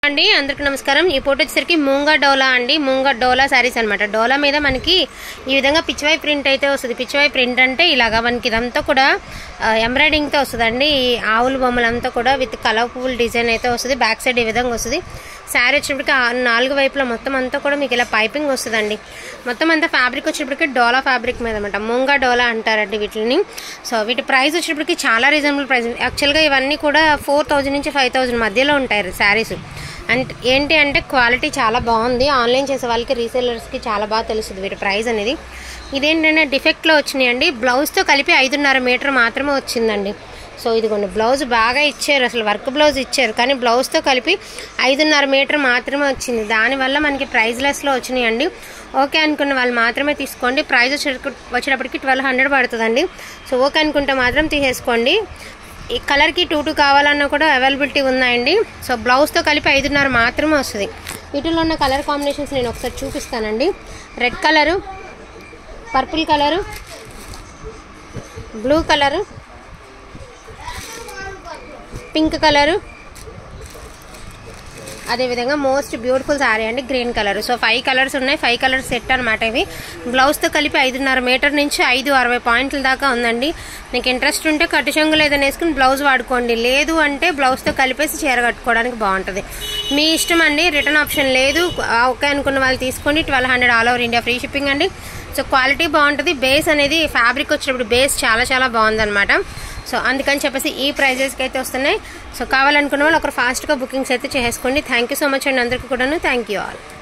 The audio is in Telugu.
అండి అందరికి నమస్కారం ఈ ఫోటో వచ్చేసరికి మూంగా డోలా అండి మూంగా డోలా శారీస్ అనమాట డోలా మీద మనకి ఈ విధంగా పిచ్చివై ప్రింట్ అయితే వస్తుంది పిచ్చివై ప్రింట్ అంటే ఇలాగా మనకి ఇదంతా కూడా ఎంబ్రాయిడింగ్తో వస్తుందండి ఈ ఆవుల బొమ్మలంతా కూడా విత్ కలర్ఫుల్ డిజైన్ అయితే వస్తుంది బ్యాక్ సైడ్ ఈ విధంగా వస్తుంది శారీ వచ్చేటప్పటికి ఆ నాలుగు వైపులా మొత్తం అంతా కూడా మీకు ఇలా పైపింగ్ వస్తుందండి మొత్తం అంతా ఫ్యాబ్రిక్ వచ్చేటప్పటికి డోలా ఫ్యాబ్రిక్ మీద అనమాట ముంగా డోలా అంటారండి వీటిని సో వీటి ప్రైస్ వచ్చేటప్పటికి చాలా రీజనబుల్ ప్రైస్ యాక్చువల్గా ఇవన్నీ కూడా ఫోర్ థౌజండ్ నుంచి ఫైవ్ థౌజండ్ మధ్యలో ఉంటాయి శారీస్ అంటే ఏంటి అంటే క్వాలిటీ చాలా బాగుంది ఆన్లైన్ చేసే వాళ్ళకి రీసేలర్స్కి చాలా బాగా తెలుస్తుంది వీటి ప్రైస్ అనేది ఇదేంటంటే డిఫెక్ట్లో వచ్చినాయండి బ్లౌజ్తో కలిపి ఐదున్నర మీటర్ మాత్రమే వచ్చిందండి సో ఇదిగోండి బ్లౌజ్ బాగా ఇచ్చారు అసలు వర్క్ బ్లౌజ్ ఇచ్చారు కానీ బ్లౌజ్తో కలిపి ఐదున్నర మీటర్ మాత్రమే వచ్చింది దానివల్ల మనకి ప్రైజ్లెస్లో వచ్చినాయండి ఓకే అనుకున్న వాళ్ళు మాత్రమే తీసుకోండి ప్రైస్ వచ్చే వచ్చేటప్పటికి ట్వెల్వ్ హండ్రెడ్ పడుతుందండి సో ఓకే అనుకుంటే మాత్రం తీసేసుకోండి ఈ కలర్కి టూ టూ కావాలన్నా కూడా అవైలబిలిటీ ఉన్నాయండి సో బ్లౌజ్తో కలిపి ఐదున్నర మాత్రమే వస్తుంది వీటిలో ఉన్న కలర్ కాంబినేషన్స్ నేను ఒకసారి చూపిస్తానండి red colour purple colour blue colour pink colour అదేవిధంగా మోస్ట్ బ్యూటిఫుల్ శారీ అండి green colour so five colours ఉన్నాయి ఫైవ్ కలర్స్ సెట్ అనమాట ఇవి బ్లౌజ్తో కలిపి ఐదున్నర మీటర్ నుంచి ఐదు అరవై పాయింట్ల దాకా ఉందండి మీకు ఇంట్రెస్ట్ ఉంటే కట్టు చెంగులు ఏదైనా వేసుకుని బ్లౌజ్ వాడుకోండి లేదు అంటే బ్లౌజ్తో కలిపేసి చీర కట్టుకోవడానికి బాగుంటుంది మీ ఇష్టం అండి రిటర్న్ ఆప్షన్ లేదు ఓకే అనుకున్న వాళ్ళు తీసుకోండి twelve hundred all over India free shipping అండి సో క్వాలిటీ బాగుంటుంది బేస్ అనేది ఫ్యాబ్రిక్ వచ్చినప్పుడు బేస్ చాలా చాలా బాగుందన్నమాట సో అందుకని చెప్పేసి ఈ ప్రైజెస్కి అయితే వస్తున్నాయి సో కావాలనుకున్న వాళ్ళు ఒకరు ఫాస్ట్గా బుకింగ్స్ అయితే చేసుకోండి థ్యాంక్ యూ సో మచ్ అండి అందరికీ కూడాను థ్యాంక్ యూ ఆల్